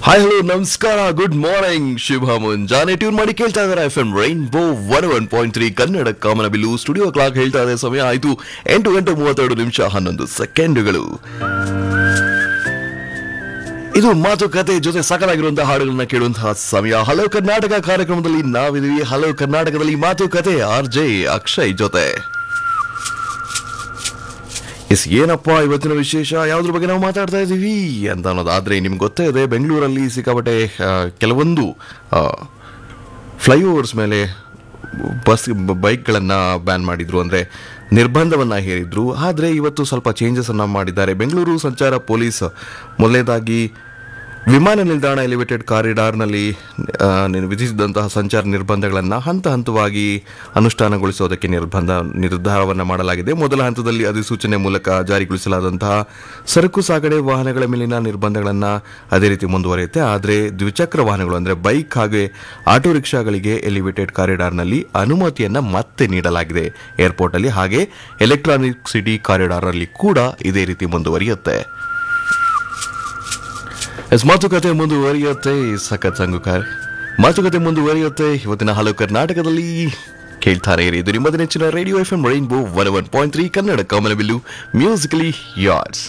hi hello ನಮಸ್ಕಾರ good morning ಶುಭ ಮುಂಜಾನೆ ಟ್ಯೂನ್ ಮಾಡಿ ಕೇಳ್ತಾ ಇದ್ದಾರೆ F M rainbow one one point three Kannada ಕಾಮನಬಿಲ್ಲು ಸ್ಟುಡಿಯೋ ಕ್ಲಾಕ್ ಹೇಳ್ತಾ ಇದೆ ಸಮಯ ಆಯಿತು ಎಂಟು ಗಂಟೆ ಮೂವತ್ತೆರಡು ನಿಮಿಷ ಹನ್ನೊಂದು ಸೆಕೆಂಡುಗಳು ಇದು ಮಾತುಕತೆ ಜೊತೆ ಸಕಲಾಗಿರುವಂತಹ ಹಾಡುಗಳನ್ನ ಕೇಳುವಂತಹ ಸಮಯ ಹಲೋ ಕರ್ನಾಟಕ ಕಾರ್ಯಕ್ರಮದಲ್ಲಿ ನಾವಿದೀವಿ ಹಲೋ ಕರ್ನಾಟಕದಲ್ಲಿ ಮಾತುಕತೆ ಆರ್ ಜೆ ಅಕ್ಷಯ್ ಜೊತೆ ಎಸ್ ಏನಪ್ಪ ಇವತ್ತಿನ ವಿಶೇಷ ಯಾವ್ದ್ರ ಬಗ್ಗೆ ನಾವು ಮಾತಾಡ್ತಾ ಇದ್ದೀವಿ ಅಂತ ಅನ್ನೋದಾದ್ರೆ ನಿಮ್ಗೆ ಗೊತ್ತೇ ಇದೆ ಬೆಂಗಳೂರಲ್ಲಿ ಸಿಕ್ಕಾಪಟ್ಟೆ ಆ, ಕೆಲವೊಂದು ಫ್ಲೈಓವರ್ಸ್ ಮೇಲೆ ಬಸ್ ಬೈಕ್ಗಳನ್ನು ಬ್ಯಾನ್ ಮಾಡಿದ್ರು ಅಂದರೆ ನಿರ್ಬಂಧವನ್ನು ಹೇರಿದ್ರು ಆದರೆ ಇವತ್ತು ಸ್ವಲ್ಪ ಚೇಂಜಸನ್ನು ಮಾಡಿದ್ದಾರೆ ಬೆಂಗಳೂರು ಸಂಚಾರ ಪೊಲೀಸ್ ಮೊದಲನೇದಾಗಿ ವಿಮಾನ ನಿಲ್ದಾಣ ಎಲಿವೇಟೆಡ್ ಕಾರಿಡಾರ್ನಲ್ಲಿ ಆ, ನಿ- ವಿಧಿಸಿದಂತಹ ಸಂಚಾರ ನಿರ್ಬಂಧಗಳನ್ನು ಹಂತ ಹಂತವಾಗಿ ಅನುಷ್ಠಾನಗೊಳಿಸೋದಕ್ಕೆ ನಿರ್ಬಂಧ ನಿರ್ಧಾರವನ್ನು ಮಾಡಲಾಗಿದೆ ಮೊದಲ ಹಂತದಲ್ಲಿ ಅಧಿಸೂಚನೆ ಮೂಲಕ ಜಾರಿಗೊಳಿಸಲಾದಂತಹ ಸರಕು ಸಾಗಣೆ ವಾಹನಗಳ ಮೇಲಿನ ನಿರ್ಬಂಧಗಳನ್ನು ಅದೇ ರೀತಿ ಮುಂದುವರಿಯುತ್ತೆ ಆದರೆ ದ್ವಿಚಕ್ರ ವಾಹನಗಳು ಅಂದರೆ ಬೈಕ್ ಹಾಗೆ ಆಟೋ ರಿಕ್ಷಾಗಳಿಗೆ ಎಲಿವೇಟೆಡ್ ಕಾರಿಡಾರ್ನಲ್ಲಿ ಅನುಮತಿಯನ್ನು ಮತ್ತೆ ನೀಡಲಾಗಿದೆ ಏರ್ಪೋರ್ಟಲ್ಲಿ ಹಾಗೆ ಎಲೆಕ್ಟ್ರಾನಿಕ್ ಸಿಟಿ ಕಾರಿಡಾರ್ನಲ್ಲಿ ಕೂಡ ಇದೇ ರೀತಿ ಮುಂದುವರಿಯುತ್ತೆ ಎಸ್ ಮಾತುಕತೆ ಮುಂದುವರಿಯುತ್ತೆ ಸಖತ್ ಸಂಗುಕಾರ್ ಮಾತುಕತೆ ಮುಂದುವರಿಯುತ್ತೆ ಇವತ್ತಿನ ಹಲವು ಕರ್ನಾಟಕದಲ್ಲಿ ಕೇಳ್ತಾರೆ ಇರಿ ಇದು ನಿಮ್ಮದ ನೆಚ್ಚಿನ radio F M rainbow one one point three Kannada ಕಾಮನಬಿಲ್ಲು ಮ್ಯೂಸಿಕಲಿ ಯಾರ್ಡ್ಸ್